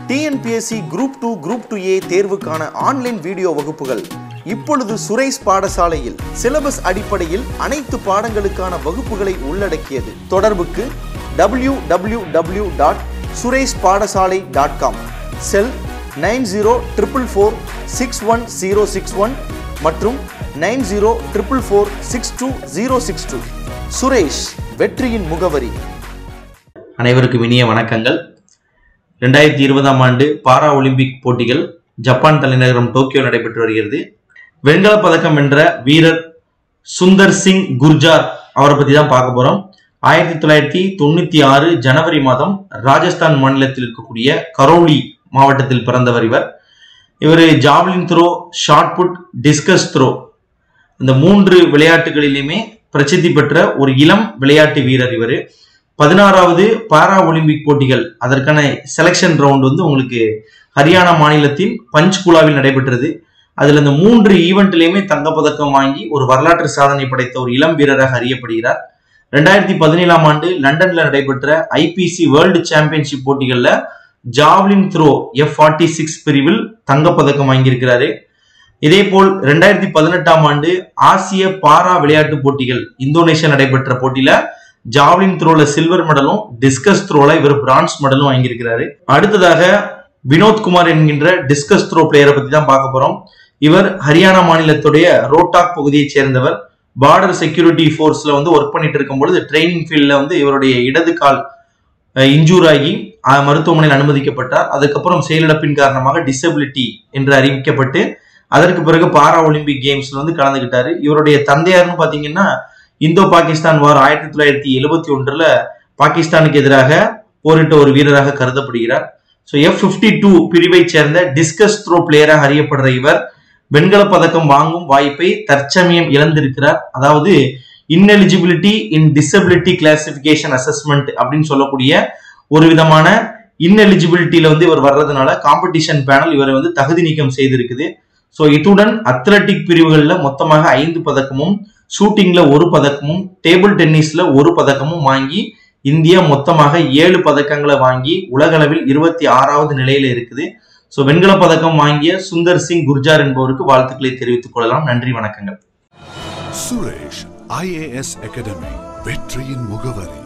TNPSC group two group two A தேர்வுக்கான online video வகுப்புகள் இப்பொழுது சுரேஷ் பாடசாலையில் சிலபஸ் அடிப்படையில் அனைத்து பாடங்களுக்கான வகுப்புகளை உள்ளடக்கியது தொடர்புக்கு W W W dot Suresh Padasalai dot com cell nine zero triple four six one zero six one மற்றும் nine zero triple four six two zero six two Suresh வெற்றியின் முகவரி அனைவருக்கும் இனிய வணக்கங்கள் ரெண்டாயிரத்தி இருபதாம் ஆண்டு பாரா ஒலிம்பிக் போட்டிகள் ஜப்பான் தலைநகரம் டோக்கியோ நடைபெற்று வருகிறது வெண்கலப் பதக்கம் வென்ற வீரர் சுந்தர் சிங் குர்ஜார் அவரை பத்தி தான் பார்க்க போறோம் ஆயிரத்தி தொள்ளாயிரத்தி தொண்ணூத்தி ஆறு ஜனவரி மாதம் ராஜஸ்தான் மாநிலத்தில் இருக்கக்கூடிய கரௌலி மாவட்டத்தில் பிறந்தவர் இவர் இவர் javelin throw shot put discus throw இந்த மூன்று விளையாட்டுகளிலுமே பிரசித்தி பெற்ற ஒரு இளம் விளையாட்டு வீரர் இவர் பதினாறாவது பாரா ஒலிம்பிக் போட்டிகள் அதற்கான செலெக்ஷன் ரவுண்ட் வந்து உங்களுக்கு ஹரியானா மாநிலத்தின் பஞ்ச்குலாவில் நடைபெற்றது அதுல இந்த மூன்று ஈவெண்ட்லயுமே தங்கப்பதக்கம் வாங்கி ஒரு வரலாற்று சாதனை படைத்த ஒரு இளம் வீரராக அறியப்படுகிறார் ரெண்டாயிரத்தி பதினேழாம் ஆண்டு லண்டன்ல நடைபெற்ற ஐபிசி வேர்ல்டு சாம்பியன்ஷிப் போட்டிகள்ல javelin throw F forty six பிரிவில் தங்கப்பதக்கம் வாங்கியிருக்கிறாரு இதே போல் ரெண்டாயிரத்தி பதினெட்டாம் ஆண்டு ஆசிய பாரா விளையாட்டு போட்டிகள் இந்தோனேஷியா நடைபெற்ற போட்டியில ஜாவ்லின் த்ரோல சில்வர் மெடலும் டிஸ்கஸ் த்ரோல இவர் பிரான்ஸ் மெடலும் வாங்கியிருக்கிறாரு அடுத்ததாக வினோத்குமார் என்கின்ற டிஸ்கஸ் த்ரோ பிளேயரை பத்தி தான் பார்க்க போறோம் இவர் ஹரியானா மாநிலத்துடைய ரோட்டாக் பகுதியைச் சேர்ந்தவர் பார்டர் செக்யூரிட்டி ஃபோர்ஸ்ல வந்து ஒர்க் பண்ணிட்டு இருக்கும் பொழுது ட்ரைனிங் ஃபீல்ட்ல வந்து இவருடைய இடது கால் இன்ஜூர் ஆகி அஹ், மருத்துவமனையில் அனுமதிக்கப்பட்டார் அதுக்கப்புறம் செயலிழப்பின் காரணமாக டிசபிலிட்டி என்று அறிவிக்கப்பட்டு அதற்கு பிறகு பாரா ஒலிம்பிக் கேம்ஸ்ல வந்து கலந்துகிட்டாரு இவருடைய தந்தையார்னு பாத்தீங்கன்னா இந்தோ பாகிஸ்தான் வார் ஆயிரத்தி தொள்ளாயிரத்தி எழுபத்தி ஒன்றுல பாகிஸ்தானுக்கு எதிராக போரிட்ட ஒரு வீரராக கருதப்படுகிறார் ஸோ எஃப் பிப்டி டூ பிரிவை சேர்ந்த டிஸ்கஸ் த்ரோ பிளேயராக அறியப்படுற இவர் வெண்கலப் பதக்கம் வாங்கும் வாய்ப்பை தற்சமயம் இழந்திருக்கிறார் அதாவது ineligibility in disability classification assessment அப்படின்னு சொல்லக்கூடிய ஒரு விதமான இன்எலிஜிபிலிட்டியில வந்து இவர் வர்றதுனால காம்படிஷன் பேனல் இவரை வந்து தகுதி நீக்கம் செய்திருக்குது ஸோ இத்துடன் அத்லட்டிக் பிரிவுகளில் மொத்தமாக ஐந்து பதக்கமும் ஷூட்டிங்ல ஒரு பதக்கமும் டேபிள் டென்னிஸ்ல ஒரு பதக்கமும் வாங்கி இந்தியா மொத்தமாக ஏழு பதக்கங்களை வாங்கி உலகளவில் இருபத்தி ஆறாவது நிலையில இருக்குது ஸோ வெண்கல பதக்கம் வாங்கிய சுந்தர் சிங் குர்ஜார் என்பவருக்கு வாழ்த்துக்களை தெரிவித்துக் கொள்ளலாம் நன்றி வணக்கங்கள் சுரேஷ் ஐஏஎஸ் அகாடமி வெற்றியின் முகவரி